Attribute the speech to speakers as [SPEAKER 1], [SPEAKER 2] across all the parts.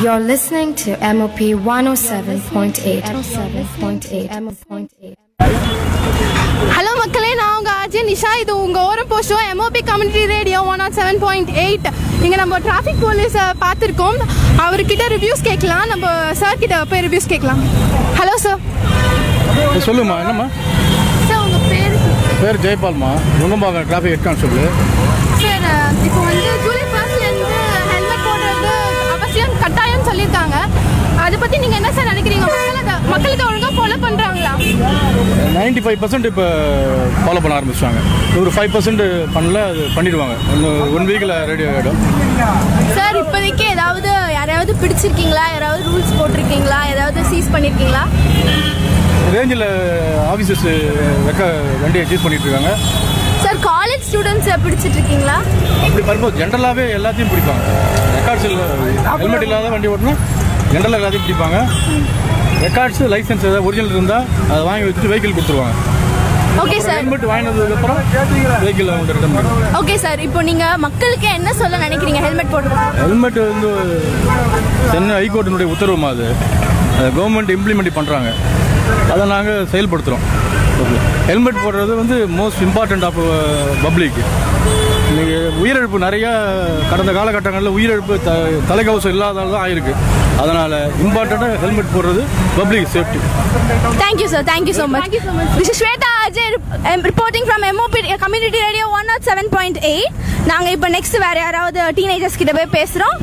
[SPEAKER 1] You're listening to MOP 107.8. 107.8.
[SPEAKER 2] Hello மக்களே நான் உங்க அஜய் நிஷா இது உங்க ஓரம் போஸ்டோ MOP community radio one naught seven point eight இங்க நம்ம டிராஃபிக் போலீஸை பார்த்துருக்கோம் அவர்கிட்ட ரிவ்யூஸ் கேட்கலாம் நம்ம சார் கிட்ட போய் ரிவ்யூஸ் கேட்கலாம் ஹலோ சார்
[SPEAKER 3] சொல்லுமா என்னம்மா
[SPEAKER 2] சார் உங்க பேர்
[SPEAKER 3] பேர் ஜெயபால்மா Nungambakkam traffic head constable
[SPEAKER 2] sir இப்போ வந்து ஜூலை ஃபர்ஸ்ட்லேருந்து ஹெல்மெட் போடுறது அவசியம் கட்டாயம் சொல்லியிருக்காங்க அதை பற்றி நீங்கள் என்ன சார் நினைக்கிறீங்க மக்கள் அதை மக்களுக்கு ஒழுங்காக ஃபாலோ பண்ணுறாங்களா
[SPEAKER 3] நைன்டி ஃபைவ் பர்சன்ட் இப்போ ஃபாலோ பண்ண ஆரம்பிச்சிட்டாங்க ஒரு ஃபைவ் பர்சன்ட் பண்ணல அது பண்ணிடுவாங்க இன்னும் ஒன் வீக்கில் ரெடி ஆகிடும்
[SPEAKER 2] சார் இப்போதைக்கு ஏதாவது யாரையாவது பிடிச்சிருக்கீங்களா யாராவது ரூல்ஸ் போட்டிருக்கீங்களா ஏதாவது சீஸ் பண்ணியிருக்கீங்களா
[SPEAKER 3] ரேஞ்சில் ஆஃபீஸர்ஸ் வெக்க வண்டியை சூஸ் பண்ணிட்டு இருக்காங்க
[SPEAKER 2] சார் காலேஜ் ஸ்டூடெண்ட்ஸை பிடிச்சிட்டு இருக்கீங்களா
[SPEAKER 3] அப்படி பர்பஸ் ஜென்ரலாகவே எல்லாத்தையும் பிடிப்பாங்க ரெக்கார்ட்ஸ் இல்லை ஹெல்மெட் இல்லாத வண்டி ஓட்டினா ஜென்ரலாக எல்லாத்தையும் பிடிப்பாங்க ரெக்கார்ட்ஸ் லைசன்ஸ் ஏதாவது ஒரிஜினல் இருந்தால் அதை வாங்கி வச்சுட்டு வெஹிக்கிள் கொடுத்துருவாங்க
[SPEAKER 2] ஓகே சார்
[SPEAKER 3] ஹெல்மெட் வாங்கினதுக்கப்புறம் வெஹிக்கிள் அவங்க ரிட்டர்ன் பண்ணுவாங்க
[SPEAKER 2] ஓகே சார் இப்போ நீங்கள் மக்களுக்கு என்ன சொல்ல நினைக்கிறீங்க ஹெல்மெட் போடுறது
[SPEAKER 3] ஹெல்மெட் வந்து சென்னை ஹைகோர்ட்டினுடைய உத்தரவுமா அது கவர்மெண்ட் இம்ப்ளிமெண்ட் பண்ணுறாங்க அதை நாங்கள் செயல்படுத்துகிறோம் ஹெல்மெட் போடுறது வந்து மோஸ்ட் இம்பார்ட்டண்ட் ஆஃப் பப்ளிக் இன்னைக்கு உயிரிழப்பு நிறைய கடந்த காலகட்டங்களில் உயிரிழப்பு த தலைக்கவசம் இல்லாதனால தான் ஆயிருக்கு அதனால் இம்பார்ட்டண்ட்டாக ஹெல்மெட் போடுறது public safety
[SPEAKER 2] thank you sir thank you so much this is Shweta Ajay reporting from MOP community radio one naught seven point eight நாங்கள் இப்போ நெக்ஸ்ட் வேற யாராவது டீனேஜர்ஸ் கிட்ட போய் பேசுகிறோம்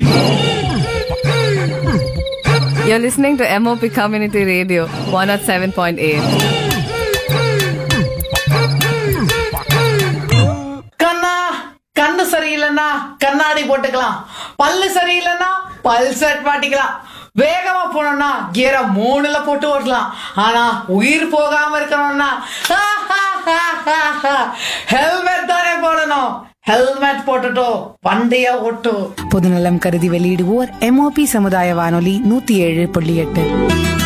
[SPEAKER 4] You're listening to MOP Community Radio 107.8.
[SPEAKER 5] கண்ணா கண்ணு சரியில்லைன்னா கண்ணாடி போட்டுக்கலாம் பல்லு சரியில்லைன்னா பல் செட் மாட்டிக்கலாம் வேகமா போனோம்னா கியரை மூணுல போட்டு ஓட்டலாம் ஆனா உயிர் போகாம இருக்கணும்னா ஹெல்மெட் தானே போடணும் ஹெல்மெட் போட்டுட்டோ வண்டிய ஓட்டு
[SPEAKER 6] பொதுநலம் கருதி வெளியிடுவோர் எம்ஓபி சமுதாய வானொலி நூத்தி ஏழு புள்ளி எட்டு